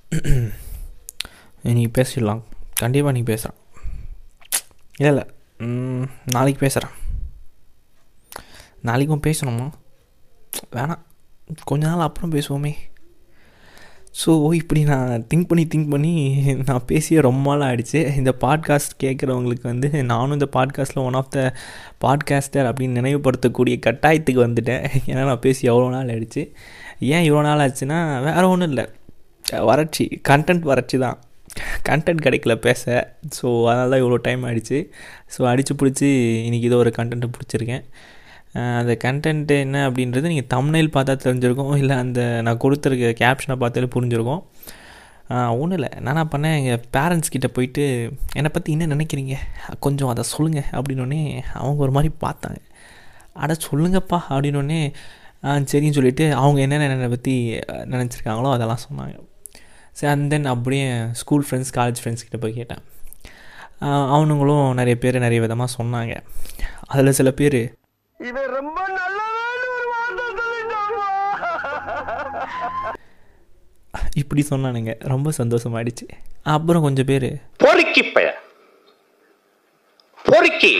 இன்னைக்கு பேசிடலாம் கண்டிப்பாக நீ பேசுகிறேன் இல்லை இல்லை நாளைக்கு பேசுகிறேன் நாளைக்கும் பேசணுமா வேணாம் கொஞ்ச நாள் அப்புறம் பேசுவோமே ஸோ இப்படி நான் திங்க் பண்ணி திங்க் பண்ணி நான் பேசிய ரொம்ப நாள் ஆகிடுச்சு இந்த பாட்காஸ்ட் கேட்குறவங்களுக்கு வந்து நானும் இந்த பாட்காஸ்ட்டில் ஒன் ஆஃப் த பாட்காஸ்டர் அப்படின்னு நினைவுபடுத்தக்கூடிய கட்டாயத்துக்கு வந்துட்டேன் ஏன்னா நான் பேசி எவ்வளோ நாள் ஆகிடுச்சு ஏன் இவ்வளோ நாள் ஆச்சுன்னா வேறு ஒன்றும் இல்லை வறட்சி கண்டென்ட் வறட்சி தான் கண்டென்ட் கிடைக்கல பேச ஸோ அதனால தான் இவ்வளோ டைம் ஆகிடுச்சு ஸோ அடித்து பிடிச்சி இன்றைக்கி இதோ ஒரு கண்டென்ட்டை பிடிச்சிருக்கேன் அந்த கண்டென்ட்டு என்ன அப்படின்றது நீங்கள் தம்னைல் பார்த்தா தெரிஞ்சிருக்கும் இல்லை அந்த நான் கொடுத்துருக்க கேப்ஷனை பார்த்தாலே புரிஞ்சிருக்கும் ஒன்றும் இல்லை நானா பண்ணேன் எங்கள் பேரண்ட்ஸ் கிட்டே போயிட்டு என்னை பற்றி என்ன நினைக்கிறீங்க கொஞ்சம் அதை சொல்லுங்கள் அப்படின்னோடனே அவங்க ஒரு மாதிரி பார்த்தாங்க அட சொல்லுங்கப்பா அப்படின்னோடனே சரின்னு சொல்லிவிட்டு அவங்க என்னென்ன என்னை பற்றி நினச்சிருக்காங்களோ அதெல்லாம் சொன்னாங்க சரி அண்ட் தென் அப்படியே ஸ்கூல் ஃப்ரெண்ட்ஸ் காலேஜ் ஃப்ரெண்ட்ஸ் கிட்டே போய் கேட்டேன் அவனுங்களும் நிறைய பேர் நிறைய விதமாக சொன்னாங்க அதில் சில பேர் இவன் ரொம்ப நல்லவன் ஒரு வார்த்தை இப்படி சொன்னானுங்க ரொம்ப சந்தோஷமாயிடுச்சு அப்புறம் கொஞ்சம் பேர் பொறுக்கி பய பொறுக்கி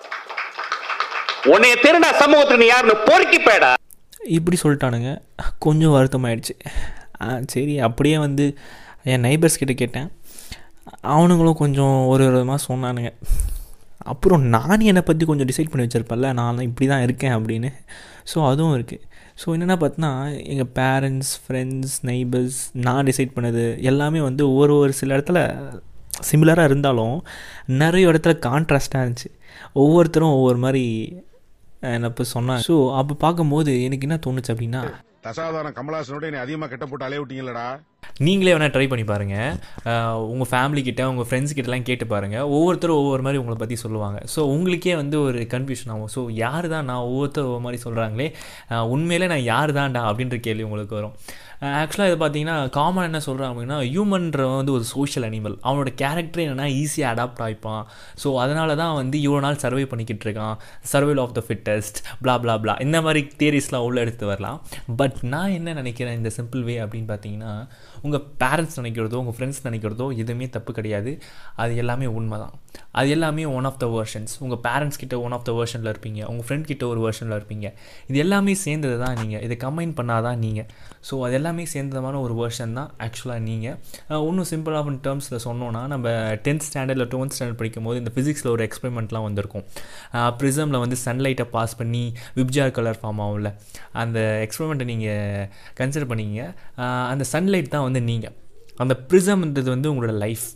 உன்னைய திருடா சமூகத்துக்கு நீ யாருன்னு பொறுக்கி பயடா இப்படி சொல்லிட்டானுங்க கொஞ்சம் வருத்தமாயிடுச்சு சரி அப்படியே வந்து என் நைபர்ஸ் கிட்ட கேட்டேன் அவனுங்களும் கொஞ்சம் ஒரு விதமாக சொன்னானுங்க அப்புறம் நான் என்னை பற்றி கொஞ்சம் டிசைட் பண்ணி வச்சுருப்பேன்ல நான் இப்படி தான் இருக்கேன் அப்படின்னு ஸோ அதுவும் இருக்குது ஸோ என்னென்னா பார்த்தீங்கன்னா எங்கள் பேரண்ட்ஸ் ஃப்ரெண்ட்ஸ் நெய்பர்ஸ் நான் டிசைட் பண்ணது எல்லாமே வந்து ஒரு ஒரு சில இடத்துல சிமிலராக இருந்தாலும் நிறைய இடத்துல கான்ட்ராஸ்டாக இருந்துச்சு ஒவ்வொருத்தரும் ஒவ்வொரு மாதிரி என்னை இப்போ சொன்னாங்க ஸோ அப்போ பார்க்கும்போது எனக்கு என்ன தோணுச்சு அப்படின்னா தசாவதாரம் கமலாசனோட நீ அதிகமாக கெட்ட போட்டு அலைய விட்டீங்களடா நீங்களே வேணால் ட்ரை பண்ணி பாருங்கள் உங்கள் ஃபேமிலி கிட்ட உங்கள் ஃப்ரெண்ட்ஸ் கிட்டலாம் கேட்டு பாருங்கள் ஒவ்வொருத்தரும் ஒவ்வொரு மாதிரி உங்களை பற்றி சொல்லுவாங்க ஸோ உங்களுக்கே வந்து ஒரு கன்ஃபியூஷன் ஆகும் ஸோ யார் தான் நான் ஒவ்வொருத்தர் ஒவ்வொரு மாதிரி சொல்கிறாங்களே உண்மையிலே நான் யார் தான்டா அப்படின்ற கேள்வி உங்களுக்கு வரும் ஆக்சுவலாக இது பார்த்தீங்கன்னா காமன் என்ன சொல்கிறாங்க அப்படின்னா ஹியூமன்றவன் வந்து ஒரு சோஷியல் அனிமல் அவனோட கேரக்டர் என்னென்னா ஈஸியாக அடாப்ட் ஆகிப்பான் ஸோ அதனால தான் வந்து இவ்வளோ நாள் சர்வை பண்ணிக்கிட்டு இருக்கான் சர்வைல் ஆஃப் த ஃபிட்டஸ்ட் பிளா பிளா பிளா இந்த மாதிரி தியரிஸ்லாம் உள்ள எடுத்து வரலாம் பட் நான் என்ன நினைக்கிறேன் இந்த சிம்பிள் வே அப்படின்னு பார்த்தீங்கன்னா உங்கள் பேரண்ட்ஸ் நினைக்கிறதோ உங்கள் ஃப்ரெண்ட்ஸ் நினைக்கிறதோ எதுவுமே தப்பு கிடையாது அது எல்லாமே உண்மை தான் அது எல்லாமே ஒன் ஆஃப் த வேர்ஷன்ஸ் உங்கள் பேரண்ட்ஸ் கிட்ட ஒன் ஆஃப் த வேர்ஷனில் இருப்பீங்க உங்கள் ஃப்ரெண்ட் கிட்ட ஒரு வேர்ஷனில் இருப்பீங்க இது எல்லாமே சேர்ந்தது தான் நீங்கள் இதை கம்பைன் பண்ணாதான் நீங்கள் ஸோ அது எல்லாமே சேர்ந்தமான ஒரு வேர்ஷன் தான் ஆக்சுவலாக நீங்கள் இன்னும் சிம்பிளாக டேர்ம்ஸில் சொன்னோன்னா நம்ம டென்த் ஸ்டாண்டர்டில் டுவெல்த் ஸ்டாண்டர்ட் படிக்கும் போது இந்த ஃபிசிக்ஸில் ஒரு எக்ஸ்பெரிமெண்ட்லாம் வந்திருக்கும் ப்ரிசமில் வந்து சன்லைட்டை பாஸ் பண்ணி விப்ஜார் கலர் ஃபார்ம் ஆகும்ல அந்த எக்ஸ்பெரிமெண்ட்டை நீங்கள் கன்சிடர் பண்ணிங்க அந்த சன்லைட் தான் வந்து நீங்கள் அந்த ப்ரிசம்ன்றது வந்து உங்களோட லைஃப்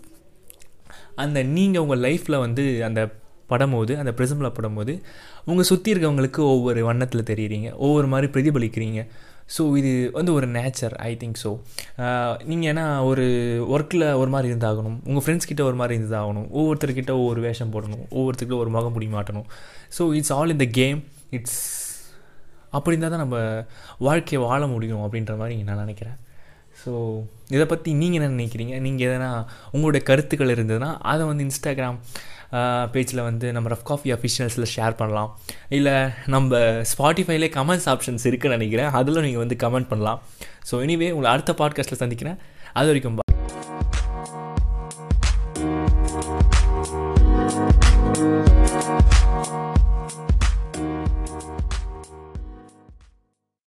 அந்த நீங்கள் உங்கள் லைஃப்பில் வந்து அந்த படும்போது அந்த ப்ரிசமில் படும்போது உங்கள் சுற்றி இருக்கவங்களுக்கு ஒவ்வொரு வண்ணத்தில் தெரியுறீங்க ஒவ்வொரு மாதிரி பிரதிபலிக்கிறீங்க ஸோ இது வந்து ஒரு நேச்சர் ஐ திங்க் ஸோ நீங்கள் ஏன்னா ஒரு ஒர்க்கில் ஒரு மாதிரி இருந்தாகணும் உங்கள் ஃப்ரெண்ட்ஸ் கிட்ட ஒரு மாதிரி இருந்தாகணும் ஒவ்வொருத்தர்கிட்ட ஒவ்வொரு வேஷம் போடணும் ஒவ்வொருத்தர்கிட்ட ஒரு முகம் முடி மாட்டணும் so it's all in the game it's அப்படி இருந்தால் தான் நம்ம வாழ்க்கையை வாழ முடியும் அப்படின்ற மாதிரி நான் நினைக்கிறேன் ஸோ இதை பற்றி நீங்கள் என்ன நினைக்கிறீங்க நீங்கள் எதனா உங்களுடைய கருத்துக்கள் இருந்ததுன்னா அதை வந்து இன்ஸ்டாகிராம் பேஜில் வந்து நம்ம ரஃப் காஃபி அஃபிஷியல்ஸில் ஷேர் பண்ணலாம் இல்லை நம்ம ஸ்பாட்டிஃபைலே கமெண்ட்ஸ் ஆப்ஷன்ஸ் இருக்குன்னு நினைக்கிறேன் அதில் நீங்கள் வந்து கமெண்ட் பண்ணலாம் ஸோ எனிவே உங்களை அடுத்த பாட்காஸ்ட்டில் சந்திக்கிறேன் அது வரைக்கும்